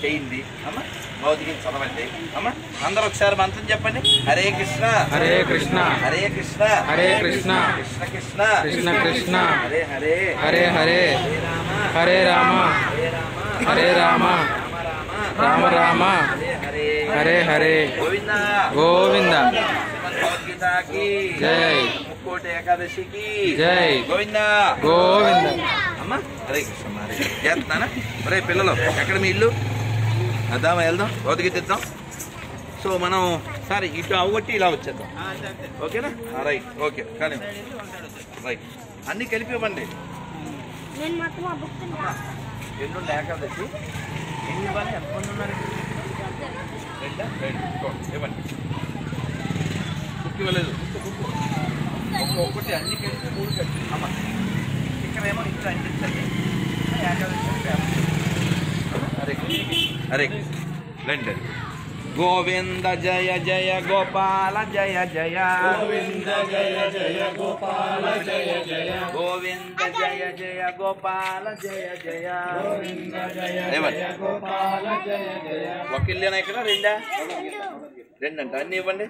చేయండి అమ్మ భౌతికం చదవండి అమ్మ అందరూ ఒకసారి మంత్రం చెప్పండి హరే కృష్ణ హరే కృష్ణ హరే కృష్ణ హరే కృష్ణ కృష్ణ కృష్ణ కృష్ణ కృష్ణ హరే హరే హరే హరే హరే రామ హరే రామ హరే రామ హరే రామ రామ రామ రామ రామ హరే హరే హరే హరే గోవింద గోవింద శ్రీమద్ భగవద్గీతకి జై. ముక్కోటి ఏకాదశికి జై. గోవింద గోవింద అమ్మ హరే కృష్ణ అమ్మ, హరే కృష్ణ. చేస్తున్నానా ఒరే పిల్లలు ఎక్కడ మీ ఇల్లు అద్దామా వెళ్దాం భౌతికత ఇద్దాం సో మనం సరే ఇటు అవగొట్టి ఇలా వచ్చేద్దాం ఓకేనా ఆ, రైట్ ఓకే కానీ రైట్ అన్నీ కలిపి ఇవ్వండి నేను మొత్తం ఆ బుక్ ఎల్లుండి ఏకాదశి ఎన్ని ఇవ్వాలి ఎంతమంది ఉన్నారు రెండా రెండు ఇదిగోండి, ఇవ్వండి బుక్ ఇవ్వలేదు బుక్ బుక్ బుక్ ఒకటి అన్ని కలిపి మూడు కలిపి అమ్మ ఇక్కడేమో ఇక్కడ అంటించండి ఏకాదశి అంటే అమ్మ. హరే కృష్ణ. హరే కృష్ణ. రండి రండి. గోవింద జయ జయ గోపాల జయ జయ గోవింద జయ జయ గోపాల జయ జయ గోవింద జయ జయ గోపాల జయ జయ గోవింద జయ జయ గోపాల జయ జయ ఒక ఇల్లేనా ఇక్కడ రెండా రెండు అంట అన్ని ఇవ్వండి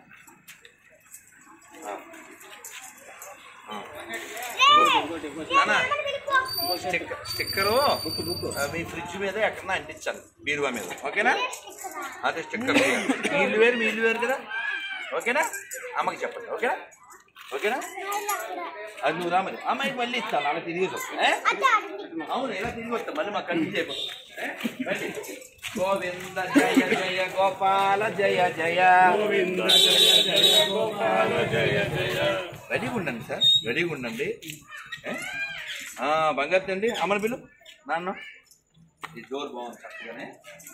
ఆ. ఆ. నానా స్టిక్కర్ స్టిక్కరు ఆ, మీ ఫ్రిడ్జ్ మీద ఎక్కడ అంటించాలి బీరువా మీద ఓకేనా అదే స్టిక్కర్ మీ ఇల్లు వేరు మీ ఇల్లు వేరు కదా ఓకేనా అమ్మకి చెప్పండి ఓకేనా ఓకేనా అది నువ్వు రా మరి అమ్మాయికి మళ్ళీ ఇస్తాను అలా తిరిగి వస్తా ఏ? అవును ఇలా తిరిగి వస్తా మళ్ళీ మాకు కన్ఫ్యూజ్ అయిపోతుంది ఏ? రండి. గోవింద జయ జయ గోపాల జయ జయ గోవింద జయ జయ గోపాల జయ జయ రెడీగా ఉండండి సార్ రెడీగా ఉండండి ఏ? ఆ, బంగారు తండ్రి అమర పిల్లు నాన్న ఈ డోర్ బాగుంది చక్కగానే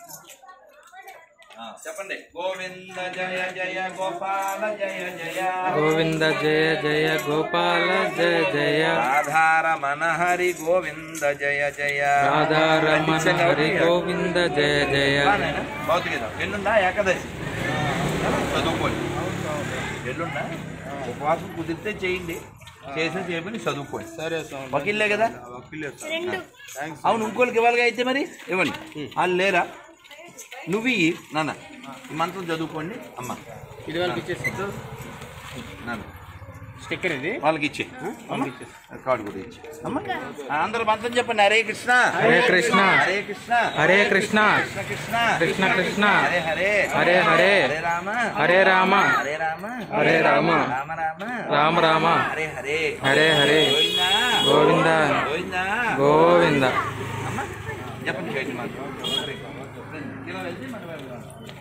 ఆ, చెప్పండి గోవింద జయ జయ గోపాల జయ జయ గోవింద జయ జయ గోపాల జయ జయ ఆధార మనహరి గోవింద జయ జయ రాధారమణ హరి గోవింద జయ జయ బాగానేనా? భౌతికత ఎల్లుండా ఏకాదశి చదువుకోండి ఎల్లుండా ఉపవాసం కుదిరితే చేయండి చేసిన చేయమని చదువుకోండి సరే స్వామి వకీల్లే కదా రెండు అవును ఇంకోళ్ళకి ఇవ్వాలిగా అయితే మరి ఇవ్వండి వాళ్ళు లేరా నువ్వు ఇయ్యి నాన్న ఈ మంత్రం చదువుకోండి అమ్మ ఇది వాళ్ళకి ఇచ్చేసి నాన్న స్టిక్కర్ ఇది వాళ్ళకి ఇచ్చే కార్డు కూడా ఇచ్చే అమ్మ ఆ, అందరూ మంత్రం చెప్పండి హరే కృష్ణ హరే కృష్ణ హరే కృష్ణ హరే కృష్ణ కృష్ణ కృష్ణ కృష్ణ కృష్ణ హరే హరే హరే హరే హరే రామ హరే రామ హరే రామ హరే రామ రామ రామ రామ రామ హరే హరే హరే హరే గోవింద గోవింద గోవింద గోవింద అమ్మ చెప్పండి గైడ్ మాకు ఇలా వెళ్తే మనం వెళ్దాం.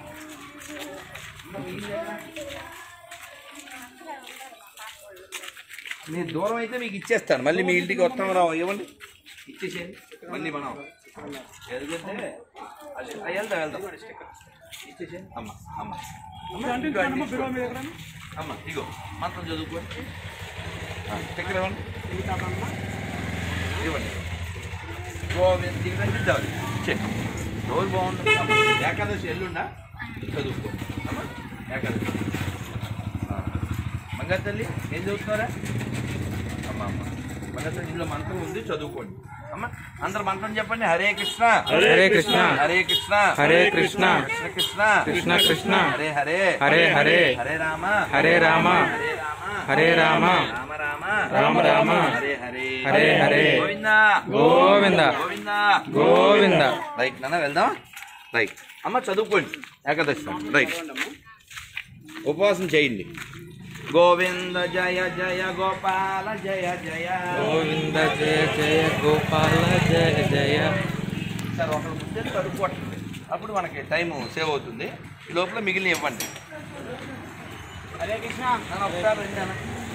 మీరు దూరం అయితే మీకు ఇచ్చేస్తాను మళ్ళీ మీ ఇంటికి వస్తాం రావు ఇవ్వండి ఇచ్చేసేయండి మళ్ళీ మనం ఎందుకంటే అది ఆ, వెళ్దాం వెళ్దాం ఇచ్చేసేయండి అమ్మ అమ్మ అమ్మ, ఇదిగో అండి, తీసుకో. అమ్మ ఇగో మంత్రం చదువుకోండి ఆ, చక్కెర ఇవ్వండి ఇవ్వండి గోవింద దిగండి చాలు ఇచ్చే రోజు బాగుంటుంది అమ్మ. ఏకాదశి ఎల్లుండా చదువుకో అమ్మ ఏకాదశి ఆ. మంగారు తల్లి ఏం చదువుతున్నారా అమ్మ అమ్మ మంగారు తల్లి ఇంట్లో మంత్రం ఉంది చదువుకోండి అమ్మ అందరు మంత్రం చెప్పండి హరే కృష్ణ హరే కృష్ణ హరే కృష్ణ హరే కృష్ణ కృష్ణ కృష్ణ కృష్ణ కృష్ణ హరే హరే హరే హరే హరే రామ హరే రామ హరే రామ హరే రామ రామ రామ రామ రామ హరే హరే హరే హరే గోవింద గోవింద గోవింద గోవింద రైట్ నాన్న వెళ్దాం రైట్ అమ్మ చదువుకోండి ఏకాదశి నాన్న. రైట్ ఉపవాసం చేయండి గోవింద జయ జయ గోపాల జయ జయ గోవింద జయ జయ గోపాల జయ జయ సార్ ఒకరు ముందే చదువుకోవట్లేదు అప్పుడు మనకి టైం సేవ్ అవుతుంది ఈ లోపల మిగిలిన ఇవ్వండి హరే కృష్ణ నాన్న ఒకసారి రండి నాన్న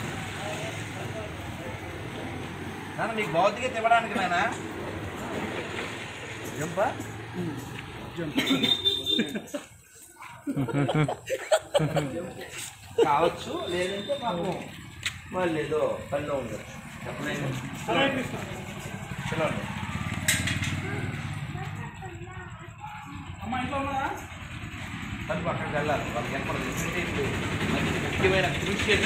నాన్న మీకు భౌతికత ఇవ్వడానికి నాన్న జంపా కావచ్చు లేదంటే పాపం మళ్ళీ ఏదో పనిలో ఉండొచ్చు చెప్పలేదు పిలవండి తలుపు అక్కడికి వెళ్ళాలి వాళ్ళకి ఎక్కడ ఇన్విటేషన్ మంచి ముఖ్యమైన క్రూషియల్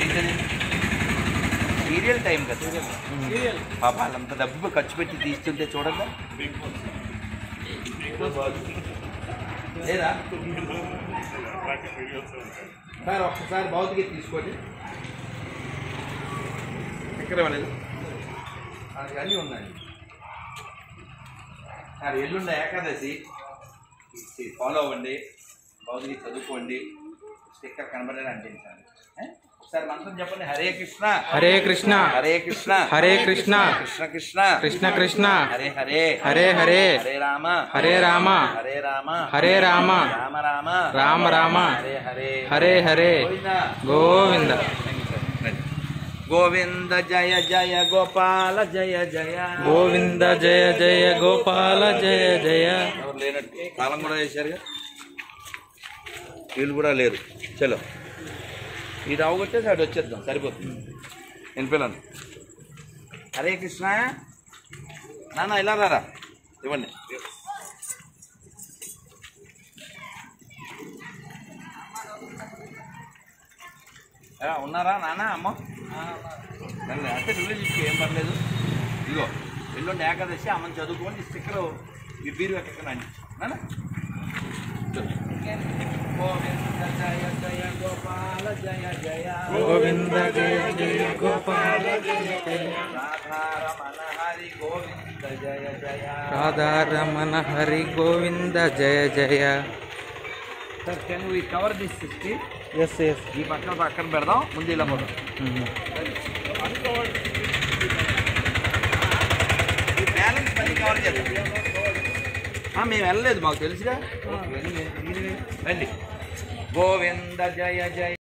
సీరియల్ టైం కదా పాప వాళ్ళంత డబ్బు ఖర్చు పెట్టి తీస్తుంటే చూడద్దా లేదా సార్ ఒక్కసారి భౌతిక తీసుకోండి ఎక్కడ ఇవ్వలేదు అది అన్నీ ఉన్నాయి సార్ ఎల్లుండ ఏకాదశి ఇది ఫాలో అవ్వండి భౌతిక చదువుకోండి స్టిక్కర్ కనబడేలా అంటించండి ఏ? ఒకసారి మంత్రం చెప్పండి హరే కృష్ణ హరే కృష్ణ హరే కృష్ణ హరే కృష్ణ కృష్ణ కృష్ణ కృష్ణ కృష్ణ హరే హరే హరే హరే హరే రామ హరే రామ హరే రామ హరే రామ రామ రామ రామ రామ హరే హరే హరే హరే గోవింద. గోవింద గోవింద జయ జయ గోపాల జయ జయ గోవింద జయ జయ గోపాల జయ జయ ఎవరు లేనట్టు తాళం కూడా వేశారుగా వీళ్ళు కూడా లేరు చలో ఇది అవగొట్టేసి అటు వచ్చేద్దాం సరిపోతుంది నేను పిల్లలు హరే కృష్ణ నాన్న ఇలా రారా ఇవ్వండి ఆ, ఉన్నారా నాన్న అమ్మ రండి. అంటే రిలీజ్ ఏం పర్లేదు ఇదిగో ఎల్లుండి ఏకాదశి అమ్మని చదువుకోండి స్టిక్కర్ మీ బీరు ఎక్కకండి నాన్న గోవింద జయ జయ గోపాల జయ జయ గోవింద జయ జయ గోపాల జయ జయ రాధారమణ హరి గోవింద జయ జయ రాధారమణ హరి గోవింద జయ జయ sir can we cover this sixty S S ఈ పక్కన పక్కన పెడదాం ముందు ఇలా పోదాం ఈ బ్యాలెన్స్ మళ్ళీ కవర్ చేద్దాం ఆ, మేము వెళ్ళలేదు మాకు తెలుసుగా రండి గోవింద జయ జయ